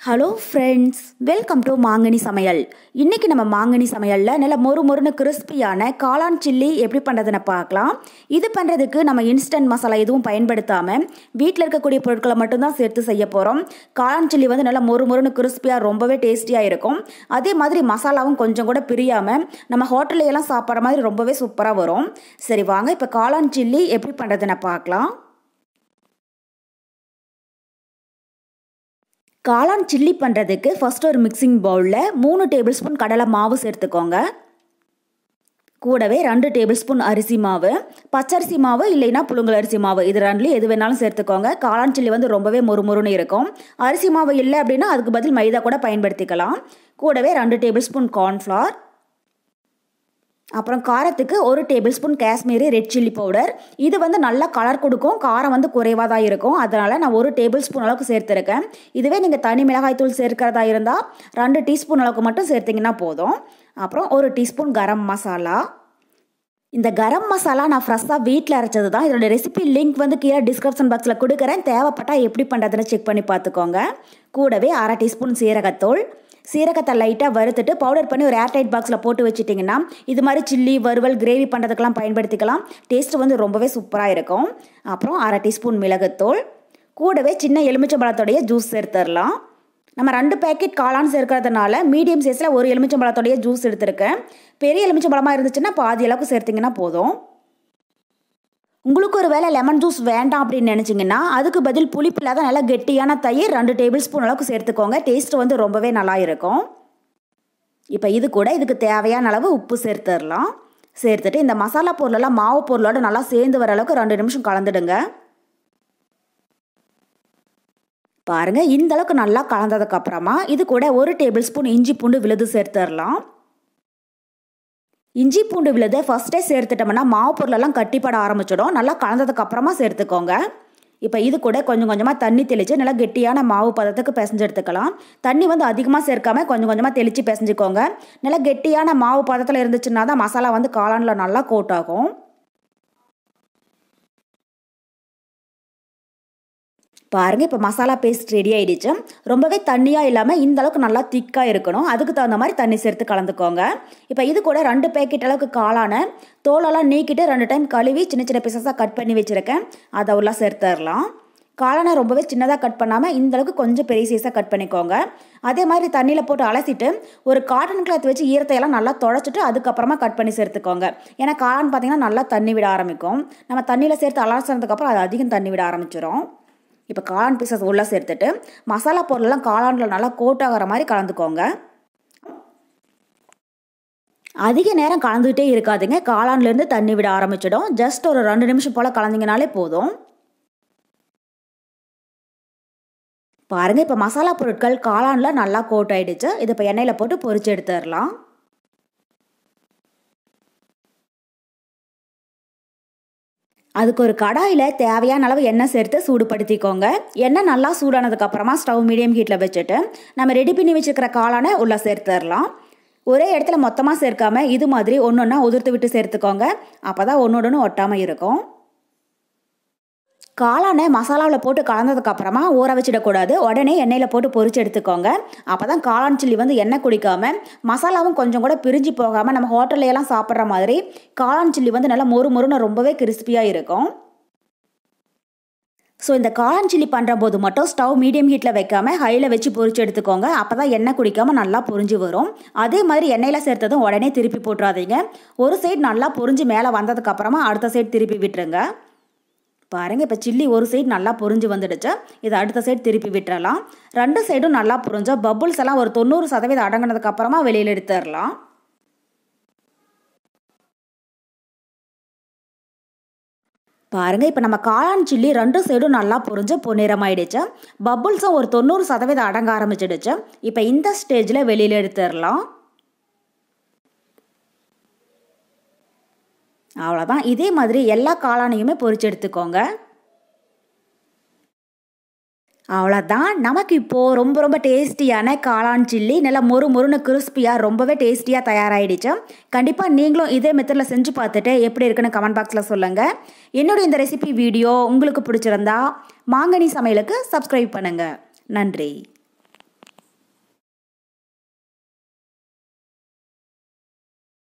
hello friends welcome to மாங்கனி சமையல் இன்றைக்கி நம்ம மாங்கனி சமையலில் நல்ல மொறு மொறுன்னு கிறிஸ்பியான காளான் சில்லி எப்படி பண்ணுறதுன்னு பார்க்கலாம் இது பண்ணுறதுக்கு நம்ம இன்ஸ்டன்ட் மசாலா எதுவும் பயன்படுத்தாமல் வீட்டில் இருக்கக்கூடிய பொருட்களை மட்டும்தான் சேர்த்து செய்ய போகிறோம் காளான் சில்லி வந்து நல்லா மொறு மொறுன்னு கிறிஸ்பியாக ரொம்பவே டேஸ்டியாக இருக்கும் அதே மாதிரி மசாலாவும் கொஞ்சம் கூட பிரியாமல் நம்ம ஹோட்டல்ல எல்லாம் சாப்பிட்ற மாதிரி ரொம்பவே சூப்பராக வரும் சரி வாங்க இப்போ காளான் சில்லி எப்படி பண்ணுறதுன்னு பார்க்கலாம் காளான் சில்லி பண்ணுறதுக்கு ஃபஸ்ட் ஒரு மிக்சிங் பவுலில் மூணு டேபிள் ஸ்பூன் கடலை மாவு சேர்த்துக்கோங்க கூடவே ரெண்டு டேபிள் ஸ்பூன் அரிசி மாவு பச்சரிசி மாவு இல்லைன்னா புழுங்கல் அரிசி மாவு இது ரெண்டுலையும் எது வேணாலும் சேர்த்துக்கோங்க காளான் சில்லி வந்து ரொம்பவே மொறுமொறுன்னு இருக்கும் அரிசி மாவு இல்லை அப்படின்னா அதுக்கு பதில் மைதா கூட பயன்படுத்திக்கலாம் கூடவே ரெண்டு டேபிள் ஸ்பூன் கார்ன்ஃப்ளவர் அப்புறம் காரத்துக்கு ஒரு tablespoon Kashmiri red chilli powder இது வந்து நல்லா கலர் கொடுக்கும் காரம் வந்து குறைவாக தான் இருக்கும் அதனால் நான் ஒரு டேபிள் ஸ்பூன் அளவுக்கு சேர்த்துருக்கேன் இதுவே நீங்கள் தனி மிளகாய் தூள் சேர்க்கிறதா இருந்தால் ரெண்டு டீஸ்பூன் அளவுக்கு மட்டும் சேர்த்திங்கன்னா போதும் அப்புறம் ஒரு டீஸ்பூன் கரம் மசாலா இந்த கரம் மசாலா நான் ஃப்ரெஷ்ஷாக வீட்டில் அரைச்சது தான் இதோட ரெசிபி லிங்க் வந்து கீழே டிஸ்கிரிப்ஷன் பாக்ஸில் கொடுக்குறேன் தேவைப்பட்டால் எப்படி பண்ணுறதுன்னு செக் பண்ணி பார்த்துக்கோங்க கூடவே அரை டீஸ்பூன் சீரகத்தூள் சீரகத்தை லைட்டாக வறுத்துட்டு பவுடர் பண்ணி ஒரு ஏர்டைட் பாக்ஸில் போட்டு வச்சுட்டிங்கன்னா இது மாதிரி சில்லி வறுவல் கிரேவி பண்ணுறதுக்கெல்லாம் பயன்படுத்திக்கலாம் டேஸ்ட் வந்து ரொம்பவே சூப்பராக இருக்கும் அப்புறம் அரை டீஸ்பூன் மிளகுத்தூள் கூடவே சின்ன எலுமிச்சம்பழத்தோடைய ஜூஸ் சேர்த்துடலாம் நம்ம ரெண்டு பேக்கெட் காளான் சேர்க்கறதுனால மீடியம் சைஸில் ஒரு எலுமிச்சம்பழத்தோடைய ஜூஸ் எடுத்திருக்கேன் பெரிய எலுமிச்சம்பழமாக இருந்துச்சுன்னா பாதி அளவுக்கு சேர்த்திங்கன்னா போதும் உங்களுக்கு ஒரு வேளை லெமன் ஜூஸ் வேண்டாம் அப்படின்னு நினச்சிங்கன்னா அதுக்கு பதில் புளிப்பு இல்லாத நல்லா கெட்டியான தயிர் ரெண்டு டேபிள் ஸ்பூன் அளவுக்கு சேர்த்துக்கோங்க டேஸ்ட் வந்து ரொம்பவே நல்லா இருக்கும் இப்போ இது கூட இதுக்கு தேவையான அளவு உப்பு சேர்த்துடலாம் சேர்த்துட்டு இந்த மசாலா பொருளெல்லாம் மாவு பொருளோட நல்லா சேர்ந்து வர அளவுக்கு ரெண்டு நிமிஷம் கலந்துடுங்க பாருங்கள் இந்த அளவுக்கு நல்லா கலந்ததுக்கப்புறமா இது கூட ஒரு டேபிள் ஸ்பூன் இஞ்சி பூண்டு விழுது சேர்த்துடலாம் இஞ்சி பூண்டு விழுதை ஃபஸ்ட்டே சேர்த்துட்டோம்னா மாவு பொருளெல்லாம் கட்டிப்பட ஆரம்பிச்சிடும் நல்லா கலந்ததுக்கு அப்புறமா சேர்த்துக்கோங்க இப்போ இது கூட கொஞ்சம் கொஞ்சமாக தண்ணி தெளித்து நல்லா கெட்டியான மாவு பதத்துக்கு பிசைஞ்சு எடுத்துக்கலாம் தண்ணி வந்து அதிகமாக சேர்க்காம கொஞ்சம் கொஞ்சமாக தெளித்து பிசைஞ்சுக்கோங்க நல்லா கெட்டியான மாவு பதத்தில் இருந்துச்சுன்னா தான் மசாலா வந்து காளானில் நல்லா கோட் ஆகும் பாருங்கள் இப்போ மசாலா பேஸ்ட் ரெடி ஆகிடுச்சு ரொம்பவே தண்ணியாக இல்லாமல் இந்த அளவுக்கு நல்லா திக்காக இருக்கணும் அதுக்கு தகுந்த மாதிரி தண்ணி சேர்த்து கலந்துக்கோங்க இப்போ இது கூட ரெண்டு பேக்கெட் அளவுக்கு காளான தோலெல்லாம் நீக்கிட்டு ரெண்டு டைம் கழுவி சின்ன சின்ன பீசஸாக கட் பண்ணி வச்சுருக்கேன் அதை உள்ள சேர்த்துடலாம் காளானை ரொம்பவே சின்னதாக கட் பண்ணாமல் இந்த அளவுக்கு கொஞ்சம் பெரிய சைஸாக கட் பண்ணிக்கோங்க அதே மாதிரி தண்ணியில் போட்டு அலசிட்டு ஒரு காட்டன் கிளாத் வச்சு ஈரத்தையெல்லாம் நல்லா தொடச்சிட்டு அதுக்கப்புறமா கட் பண்ணி சேர்த்துக்கோங்க ஏன்னா காளான் பார்த்திங்கன்னா நல்லா தண்ணி விட ஆரம்பிக்கும் நம்ம தண்ணியில் சேர்த்து அலசினதுக்கப்புறம் அது அதிகம் தண்ணி விட ஆரம்பிச்சிடும் இப்போ காளான் பீசஸ் உள்ளே சேர்த்துட்டு மசாலா பொருளெல்லாம் காளானில் நல்லா கோட் ஆகிற மாதிரி கலந்துக்கோங்க அதிக நேரம் கலந்துக்கிட்டே இருக்காதுங்க காளான்லேருந்து தண்ணி விட ஆரம்பிச்சிடும் ஜஸ்ட் ஒரு ரெண்டு நிமிஷம் போல் கலந்திங்கனாலே போதும் பாருங்கள் இப்போ மசாலா பொருட்கள் காளானில் நல்லா கோட் ஆகிடுச்சு இதை இப்போ எண்ணெயில் போட்டு பொரிச்சு எடுத்துடலாம் அதுக்கு ஒரு கடாயில் தேவையான அளவு எண்ணெய் சேர்த்து சூடுபடுத்திக்கோங்க எண்ணெய் நல்லா சூடானதுக்கப்புறமா ஸ்டவ் மீடியம் ஹீட்டில் வச்சுட்டு நம்ம ரெடி பண்ணி வச்சுருக்கிற காளானை உள்ளே சேர்த்துடலாம் ஒரே இடத்துல மொத்தமாக சேர்க்காம இது மாதிரி ஒன்று ஒன்றா உதிர்த்து விட்டு சேர்த்துக்கோங்க அப்போ தான் ஒன்றோடனு ஒட்டாமல் இருக்கும் காளானை மசாலாவில் போட்டு கலந்ததுக்கப்புறமா ஊற வச்சிடக்கூடாது உடனே எண்ணெயில் போட்டு பொரிச்சு எடுத்துக்கோங்க அப்போ தான் காளான் சில்லி வந்து எண்ணெய் குடிக்காமல் மசாலாவும் கொஞ்சம் கூட பிரிஞ்சு போகாமல் நம்ம ஹோட்டல்லையெல்லாம் சாப்பிட்ற மாதிரி காளான் சில்லி வந்து நல்லா மொறு மொறுன்னு ரொம்பவே கிறிஸ்பியாக இருக்கும் ஸோ இந்த காளான் சில்லி பண்ணுற போது மட்டும் ஸ்டவ் மீடியம் ஹீட்டில் வைக்காமல் ஹையில் வச்சு பொரிச்சு எடுத்துக்கோங்க அப்போ தான் எண்ணெய் குடிக்காமல் நல்லா பொரிஞ்சு வரும் அதே மாதிரி எண்ணெயில் சேர்த்ததும் உடனே திருப்பி போட்டுறாதீங்க ஒரு சைடு நல்லா பொரிஞ்சு மேலே வந்ததுக்கப்புறமா அடுத்த சைடு திருப்பி விட்டுருங்க பாருங்கள் இப்போ சில்லி ஒரு சைடு நல்லா பொரிஞ்சு வந்துடுச்சு இதை அடுத்த சைடு திருப்பி விட்டுறலாம் ரெண்டு சைடும் நல்லா பொரிஞ்சா பபுள்ஸ் எல்லாம் ஒரு தொண்ணூறு சதவீதம் அடங்கினதுக்கு அப்புறமா வெளியில் எடுத்துடலாம் பாருங்கள் இப்போ நம்ம காளான் சில்லி ரெண்டு சைடும் நல்லா பொரிஞ்சு பொன்னிறமாயிடுச்சு பபுள்ஸும் ஒரு தொண்ணூறு சதவீதம் அடங்க ஆரம்பிச்சிடுச்சு இப்போ இந்த ஸ்டேஜில் வெளியில் எடுத்துடலாம் அவ்வளோதான் இதே மாதிரி எல்லா காளானையுமே பொரிச்சு எடுத்துக்கோங்க அவ்வளோதான் நமக்கு இப்போது ரொம்ப ரொம்ப டேஸ்டியான காளான் சில்லி நல்லா மொறு மொறுன்னு கிறிஸ்பியாக ரொம்பவே டேஸ்டியாக தயாராகிடுச்சு கண்டிப்பாக நீங்களும் இதே மெத்தடில் செஞ்சு பார்த்துட்டு எப்படி இருக்குன்னு கமெண்ட் பாக்ஸில் சொல்லுங்கள் என்னோட இந்த ரெசிபி வீடியோ உங்களுக்கு பிடிச்சிருந்தா மாங்கனி சமையலுக்கு சப்ஸ்கிரைப் பண்ணுங்கள் நன்றி